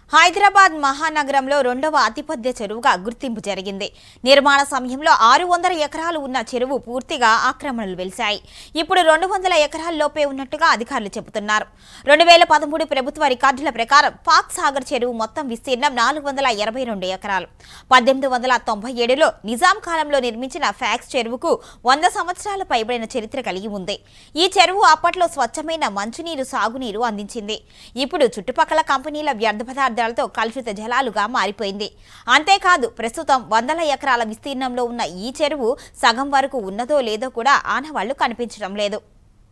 హైదరాబాద్ మహానగరంలో రెండవ అతిపెద్ద చెరువుగా గుర్తింపు జరిగింది నిర్మాణ సమయంలో ఆరు వందల ఎకరాలు ఉన్న చెరువు పూర్తిగా ఆక్రమణలు వెలిశాయి ఇప్పుడు రెండు వందల ఎకరాల్లోపే ఉన్నట్టుగా అధికారులు చెబుతున్నారు రెండు వేల పదమూడు ప్రభుత్వ రికార్డుల ప్రకారం పాక్ సాగర్ చెరువు మొత్తం విస్తీర్ణం నాలుగు వందల ఎనభై రెండు ఎకరాలు పద్దెనిమిది వందల తొంభై ఏడులో నిజాం కాలంలో నిర్మించిన ఫ్యాక్స్ చెరువుకు వంద సంవత్సరాల పైబడిన చరిత్ర కలిగి ఉంది ఈ చెరువు అప్పట్లో స్వచ్ఛమైన మంచినీరు సాగునీరు అందించింది ఇప్పుడు చుట్టుపక్కల కంపెనీల వ్యర్థ పదార్థాలతో కలుషిత జలాలుగా మారిపోయింది అంతేకాదు ప్రస్తుతం వందల ఎకరాల విస్తీర్ణంలో ఉన్న ఈ చెరువు సగం వరకు ఉన్నదో లేదో కూడా ఆనవాళ్లు కనిపించడం లేదు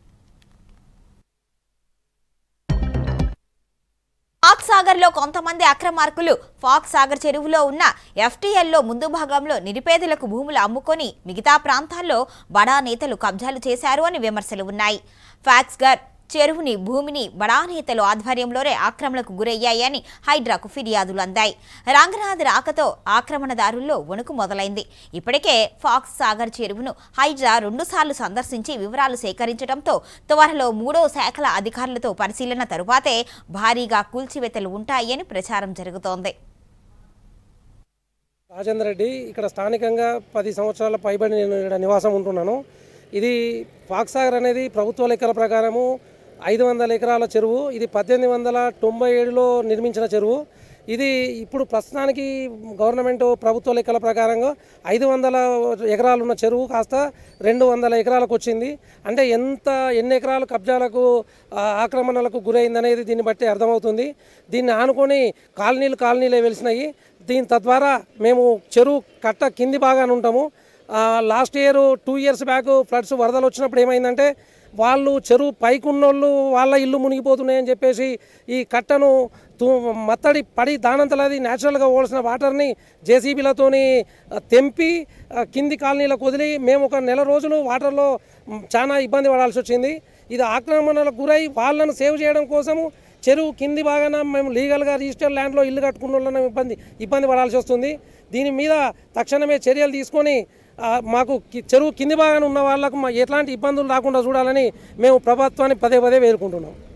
ఫాక్ సాగర్ లో కొంతమంది అక్రమార్కులు ఫాక్ సాగర్ చెరువులో ఉన్న ఎఫ్టీఎల్లో ముందు భాగంలో నిరుపేదలకు భూములు అమ్ముకొని మిగతా ప్రాంతాల్లో బడా నేతలు కబ్జాలు చేశారు అని విమర్శలు ఉన్నాయి ఫాక్స్ గర్ చెరువుని భూమిని బడా నేతలు ఆధ్వర్యంలోనే ఆక్రమణకు గురయ్యాయని హైడ్రాకు ఫిర్యాదులు అందాయి రంగనాథ్ రాకతో ఆక్రమణదారుల్లో వణుకు మొదలైంది ఇప్పటికే ఫాక్స్ సాగర్ చెరువును హైడ్రా రెండుసార్లు సందర్శించి వివరాలు సేకరించడంతో త్వరలో మూడో శాఖల అధికారులతో పరిశీలన తరువాతే భారీగా కూల్చివేతలు ఉంటాయని ప్రచారం జరుగుతోంది రాజేందర్ రెడ్డి ఇక్కడ స్థానికంగా పది సంవత్సరాల పైబడి నేను ఇక్కడ నివాసం ఉంటున్నాను ఇది ఫాక్సాగర్ అనేది ప్రభుత్వ లెక్కల ప్రకారము ఐదు వందల ఎకరాల చెరువు ఇది పద్దెనిమిది వందల తొంభై ఏడులో నిర్మించిన చెరువు ఇది ఇప్పుడు ప్రస్తుతానికి గవర్నమెంట్ ప్రభుత్వ లెక్కల ప్రకారంగా ఐదు వందల ఎకరాలు ఉన్న చెరువు కాస్త రెండు వందల ఎకరాలకు వచ్చింది అంటే ఎంత ఎన్ని ఎకరాలు కబ్జాలకు ఆ, ఆక్రమణలకు గురైందనేది దీన్ని బట్టి అర్థమవుతుంది దీన్ని ఆనుకొని కాలనీలు కాలనీలే వెలిసినాయి దీని తద్వారా మేము చెరువు కట్ట కింది బాగానే ఉంటాము ఆ, last year two years back floods వరదలు వచ్చినప్పుడు ఏమైందంటే వాళ్ళు చెరువు పైకున్నోళ్ళు వాళ్ళ ఇల్లు మునిగిపోతున్నాయని చెప్పేసి ఈ కట్టను తూ మత్తడి పడి దానంతలది న్యాచురల్గా ఓల్సిన వాటర్ని జేసీబీలతోని తెంపి ఆ, కింది కాలనీలకు వదిలి మేము ఒక నెల రోజులు వాటర్లో మ్, చాలా ఇబ్బంది పడాల్సి వచ్చింది ఇది ఆక్రమణలకు గురై వాళ్ళను సేవ్ చేయడం కోసము చెరువు కింది బాగాన మేము లీగల్గా రిజిస్టర్ ల్యాండ్లో ఇల్లు కట్టుకున్న వాళ్ళని ఇబ్బంది ఇబ్బంది పడాల్సి వస్తుంది దీని మీద తక్షణమే చర్యలు తీసుకొని ఆ, మాకు కి- చెరువు కింది బాగాన ఉన్న వాళ్ళకు మా ఎట్లాంటి ఇబ్బందులు రాకుండా చూడాలని మేము ప్రభుత్వాన్ని పదే పదే వేడుకుంటున్నాం